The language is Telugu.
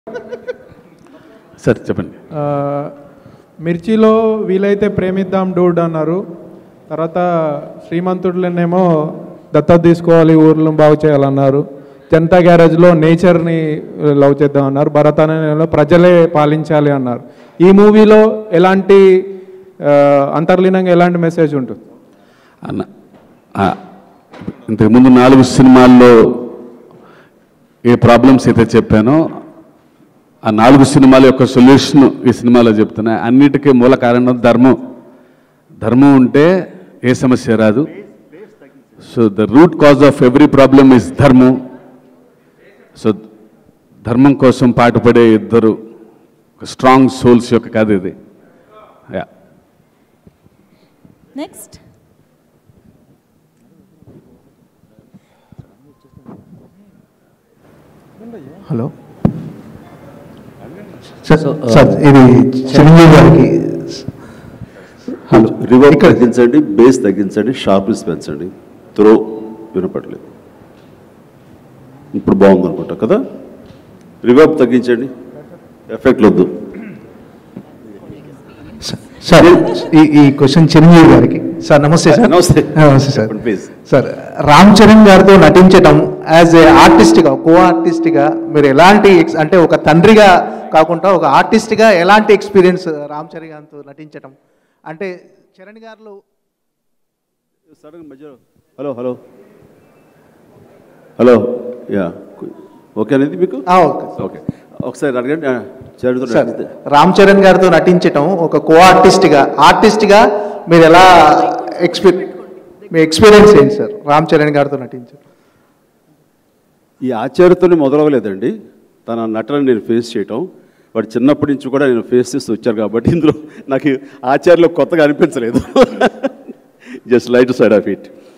సార్ చెప్పండి ఆ, మిర్చిలో వీలైతే ప్రేమిద్దాం డూడ్ అన్నారు తర్వాత శ్రీమంతుడులనేమో దత్తత తీసుకోవాలి ఊర్లను బాగు చేయాలన్నారు జనతా గ్యారేజ్లో నేచర్ని లవ్ చేద్దాం అన్నారు భరత్ అనే నెలలో ప్రజలే పాలించాలి అన్నారు ఈ మూవీలో ఎలాంటి ఆ, అంతర్లీనంగా ఎలాంటి మెసేజ్ ఉంటుంది అన్న ఆ, ఇంతకుముందు నాలుగు సినిమాల్లో ఏ ప్రాబ్లమ్స్ అయితే చెప్పానో ఆ నాలుగు సినిమాల యొక్క సొల్యూషన్ ఈ సినిమాలో చెప్తున్నా అన్నిటికీ మూల కారణం ధర్మం ధర్మం ఉంటే ఏ సమస్య రాదు so the root cause of every problem is ధర్మం సో ధర్మం కోసం పాటుపడే ఇద్దరు స్ట్రాంగ్ సోల్స్ యొక్క కథ ఇది yeah next hello sir sir ఇది చిరంజీవి గారికి హలో రివర్బ్ తగ్గించండి బేస్ తగ్గించండి షార్ప్నెస్ పెంచండి త్రో వినపడలేదు ఇప్పుడు బాగుంది అనుకుంటా కదా రివర్బ్ తగ్గించండి ఎఫెక్ట్ వద్దు సార్ ఈ ఈ క్వశ్చన్ చిరంజీవి గారికి సార్ నమస్తే సార్ నమస్తే. నమస్తే సార్ చెప్పండి, please. సార్ రామ్ చరణ్ గారితో నటించడం యాజ్ ఏ ఆర్టిస్ట్గా కో ఆర్టిస్ట్గా మీరు ఎలాంటి ex- అంటే ఒక తండ్రిగా కాకుండా ఒక ఆర్టిస్ట్గా ఎలాంటి ఎక్స్పీరియన్స్ రామ్ చరణ్ గారితో నటించడం అంటే చరణ్ గారిలో సడన్ మధ్యలో hello hello hello yeah okay అనేది మీకు ఆ, ఓకే ఓకే ఒకసారి అడగండి ఆ, చరణ్తో సార్ నడిస్తే. రామ్ చరణ్ గారితో నటించటం ఒక కో ఆర్టిస్ట్గా ఆర్టిస్ట్గా మీరు ఎలా ఎక్స్పీ మీ ఎక్స్పీరియన్స్ ఏంటి సార్ రామ్ చరణ్ గారితో నటించడం ఈ ఆచార్యతోనే మొదలవలేదండి తన నటనని నేను ఫేస్ చేయటం వాడు చిన్నప్పటి నుంచి కూడా నేను ఫేస్ చేస్తూ వచ్చారు కాబట్టి ఇందులో నాకు ఆచార్యలో కొత్తగా అనిపించలేదు just light side of it